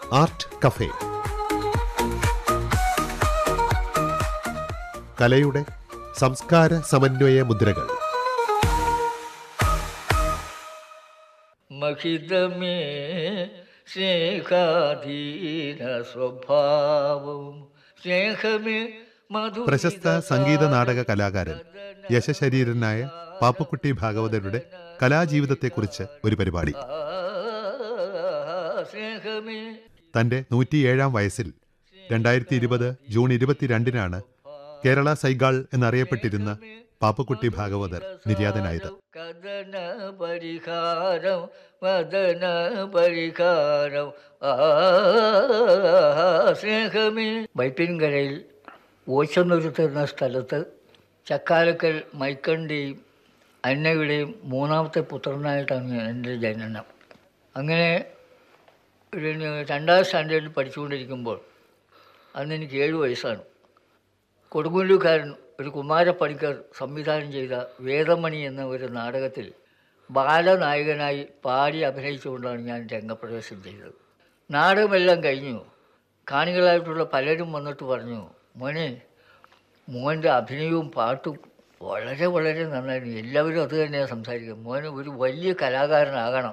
art cafe കലയുടെ സംസ്കാര സമന്വയ മുദ്രകൾ മഹിതമേ സ്നേഹാധീന സ്വഭാവം സ്നേഹമേ മധു പ്രശസ്ത സംഗീത നാടക കലാകാരൻ യശശരീരനായ പാപ്പക്കുട്ടി ഭാഗവതരുടെ കലാജീവിതത്തെക്കുറിച്ച് ഒരു പരിപാടി സ്നേഹമേ തന്റെ നൂറ്റിയേഴാം വയസ്സിൽ രണ്ടായിരത്തി ഇരുപത് ജൂൺ ഇരുപത്തിരണ്ടിനാണ് കേരള സൈഗാൾ എന്നറിയപ്പെട്ടിരുന്ന പാപ്പക്കുട്ടി ഭാഗവതർ നിര്യാതനായത് കഥന പരിഹാരം വദന പരിഹാരം ആ സ്നേഹമേ വൈപ്പിൻകരയിൽ ഓച്ചന്നൊരുത്ത് എന്ന സ്ഥലത്ത് ചക്കാലക്കൽ മൈക്കണ്ടിയും അന്നയുടെയും മൂന്നാമത്തെ പുത്രനായിട്ടാണ് എൻ്റെ ജനനം അങ്ങനെ ഒരു രണ്ടാം സ്റ്റാൻഡേർഡിൽ പഠിച്ചുകൊണ്ടിരിക്കുമ്പോൾ അന്ന് എനിക്ക് ഏഴ് വയസ്സാണ് കൊടുങ്ങല്ലൂർക്കാരൻ ഒരു കുമാരപ്പണിക്കർ സംവിധാനം ചെയ്ത വേദമണി എന്ന ഒരു നാടകത്തിൽ ബാലനായകനായി പാടി അഭിനയിച്ചുകൊണ്ടാണ് ഞാൻ രംഗപ്രവേശം ചെയ്തത് നാടകമെല്ലാം കഴിഞ്ഞു കാണികളായിട്ടുള്ള പലരും വന്നിട്ട് പറഞ്ഞു മോനെ മോൻ്റെ അഭിനയവും പാട്ടും വളരെ വളരെ നന്നായിരുന്നു എല്ലാവരും അത് തന്നെയാണ് സംസാരിക്കുന്നത് മോന് ഒരു വലിയ കലാകാരനാകണം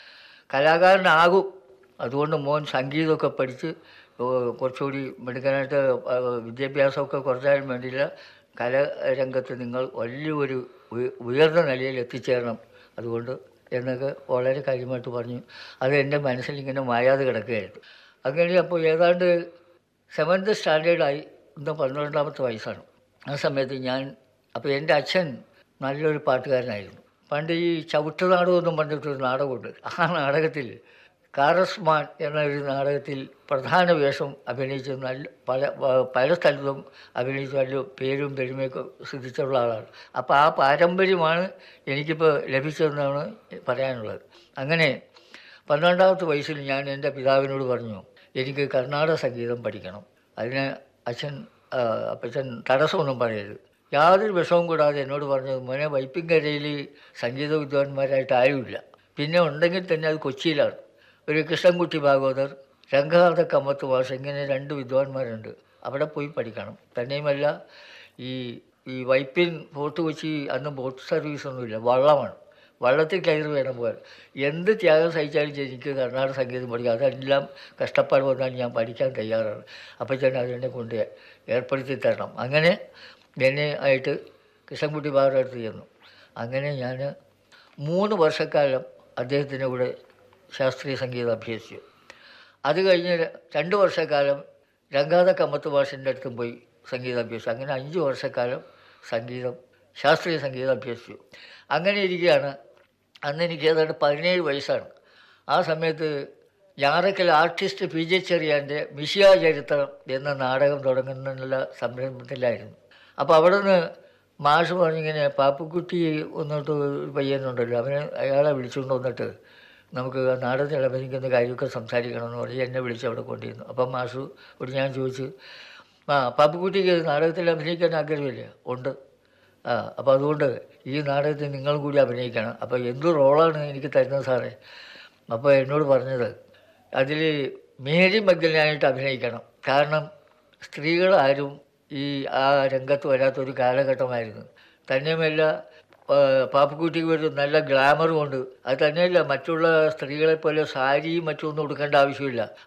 കലാകാരനാകും അതുകൊണ്ട് മോൻ സംഗീതമൊക്കെ പഠിച്ച് ഏഹ് കുറച്ചുകൂടി മിടുക്കനായിട്ട് ഏഹ് വിദ്യാഭ്യാസമൊക്കെ കുറച്ചാലും വേണ്ടിയില്ല കലാരംഗത്ത് നിങ്ങൾ വലിയൊരു ഉയ- ഉയർന്ന നിലയിൽ എത്തിച്ചേരണം അതുകൊണ്ട് എന്നൊക്കെ വളരെ കാര്യമായിട്ട് പറഞ്ഞു അത് എൻ്റെ മനസ്സിൽ ഇങ്ങനെ മായാതെ കിടക്കുകയായിരുന്നു അങ്ങനെ അപ്പോൾ ഏതാണ്ട് സെവൻത്ത് സ്റ്റാൻഡേർഡായി ഇന്ന് പന്ത്രണ്ടാമത്തെ വയസ്സാണ് ആ സമയത്ത് ഞാൻ അപ്പോൾ എൻ്റെ അച്ഛൻ നല്ലൊരു പാട്ടുകാരനായിരുന്നു പണ്ട് ഈ ചവിട്ട് നാടകം എന്നും പറഞ്ഞിട്ടൊരു നാടകമുണ്ട് ആ നാടകത്തിൽ കാറസ്മാൻ എന്നൊരു നാടകത്തിൽ പ്രധാന വേഷം അഭിനയിച്ച് നല്ല പല പ- പല സ്ഥലത്തും അഭിനയിച്ച് നല്ല പേരും പെരുമയൊക്കെ സിദ്ധിച്ചുള്ള ആളാണ് അപ്പോൾ ആ പാരമ്പര്യമാണ് എനിക്കിപ്പോൾ ലഭിച്ചതെന്നാണ് പറയാനുള്ളത് അങ്ങനെ പന്ത്രണ്ടാമത്തെ വയസ്സിൽ ഞാൻ എൻ്റെ പിതാവിനോട് പറഞ്ഞു എനിക്ക് കർണാടക സംഗീതം പഠിക്കണം അതിന് അച്ഛൻ ആ, അപ്പച്ചൻ തടസ്സമൊന്നും പറയരുത് യാതൊരു വിഷമവും കൂടാതെ എന്നോട് പറഞ്ഞത് മോനെ വൈപ്പിൻകരയിൽ സംഗീത വിദ്വാൻമാരായിട്ട് ആരുമില്ല പിന്നെ ഉണ്ടെങ്കിൽ തന്നെ അത് കൊച്ചിയിലാണ് ഒരു കൃഷ്ണൻകുട്ടി ഭാഗവതർ രംഗനാഥ കമ്മത്ത് ഭാഷ ഇങ്ങനെ രണ്ട് വിദ്വാൻമാരുണ്ട് അവിടെ പോയി പഠിക്കണം തന്നെയുമല്ല ഈ ഈ വൈപ്പിൻ ഫോർട്ട് കൊച്ചി അന്ന് ബോട്ട് സർവീസ് ഒന്നുമില്ല വള്ളമാണ് വള്ളത്തിൽ കയറി വേണം പോകാൻ എന്ത് ത്യാഗം സഹിച്ചാലും ശരി, എനിക്ക് കർണാടക സംഗീതം പഠിക്കാം അതെല്ലാം കഷ്ടപ്പാട് വന്നാലും ഞാൻ പഠിക്കാൻ തയ്യാറാണ് അപ്പോൾ തന്നെ അതെന്നെ കൊണ്ട് ഏർപ്പെടുത്തി തരണം അങ്ങനെ എന്നെ ആയിട്ട് കൃഷ്ണൻകുട്ടി ബാബുടെ അടുത്ത് ചെന്നു അങ്ങനെ ഞാൻ മൂന്ന് വർഷക്കാലം അദ്ദേഹത്തിൻ്റെ കൂടെ ശാസ്ത്രീയ സംഗീതം അഭ്യസിച്ചു അത് കഴിഞ്ഞ് ര- രണ്ട് വർഷക്കാലം രംഗാത കമ്മത്ത് ഭാഷൻ്റെ അടുത്തും പോയി സംഗീതം അഭ്യസിച്ചു അങ്ങനെ അഞ്ച് വർഷക്കാലം സംഗീതം ശാസ്ത്രീയ സംഗീതം അഭ്യസിച്ചു അങ്ങനെ ഇരിക്കുകയാണ് അന്ന് എനിക്ക് ഏതാണ്ട് പതിനേഴ് വയസ്സാണ് ആ സമയത്ത് ഞാറക്കൽ ആർട്ടിസ്റ്റ് പി ജെ ചെറിയാൻ്റെ മിഷിയ ചരിത്രം എന്ന നാടകം തുടങ്ങുന്നുള്ള സംരംഭത്തിലായിരുന്നു അപ്പോൾ അവിടെ നിന്ന് മാഷ് പറഞ്ഞിങ്ങനെ പാപ്പുക്കുട്ടി വന്നിട്ട് ഒരു പയ്യനുണ്ടല്ലോ അവനെ അയാളെ വിളിച്ചുകൊണ്ട് വന്നിട്ട് നമുക്ക് ആ നാടകത്തിൽ അഭിനയിക്കുന്ന കാര്യമൊക്കെ സംസാരിക്കണമെന്ന് പറഞ്ഞ് എന്നെ വിളിച്ച് അവിടെ കൊണ്ടിരുന്നു അപ്പം മാഷു ഒരു ഞാൻ ചോദിച്ചു ആ പാപ്പുക്കുട്ടിക്ക് നാടകത്തിൽ അഭിനയിക്കാൻ ആഗ്രഹമില്ലേ ഉണ്ട് ആ അപ്പോൾ അതുകൊണ്ട് ഈ നാടകത്തിൽ നിങ്ങളും കൂടി അഭിനയിക്കണം അപ്പോൾ എന്ത് റോളാണ് എനിക്ക് തരുന്നത് സാറേ അപ്പോൾ എന്നോട് പറഞ്ഞത് അതിൽ മേരി മഗ്ദലായിട്ട് അഭിനയിക്കണം കാരണം സ്ത്രീകളാരും ഈ ആ രംഗത്ത് വരാത്തൊരു കാലഘട്ടമായിരുന്നു തന്നെയുമല്ല ആ, പാപ്പുക്കുട്ടിക്ക് ഒരു നല്ല ഗ്ലാമറും ഉണ്ട് അത് തന്നെയല്ല മറ്റുള്ള സ്ത്രീകളെ പോലെ സാരിയും മറ്റൊന്നും ഉടുക്കേണ്ട ആവശ്യമില്ല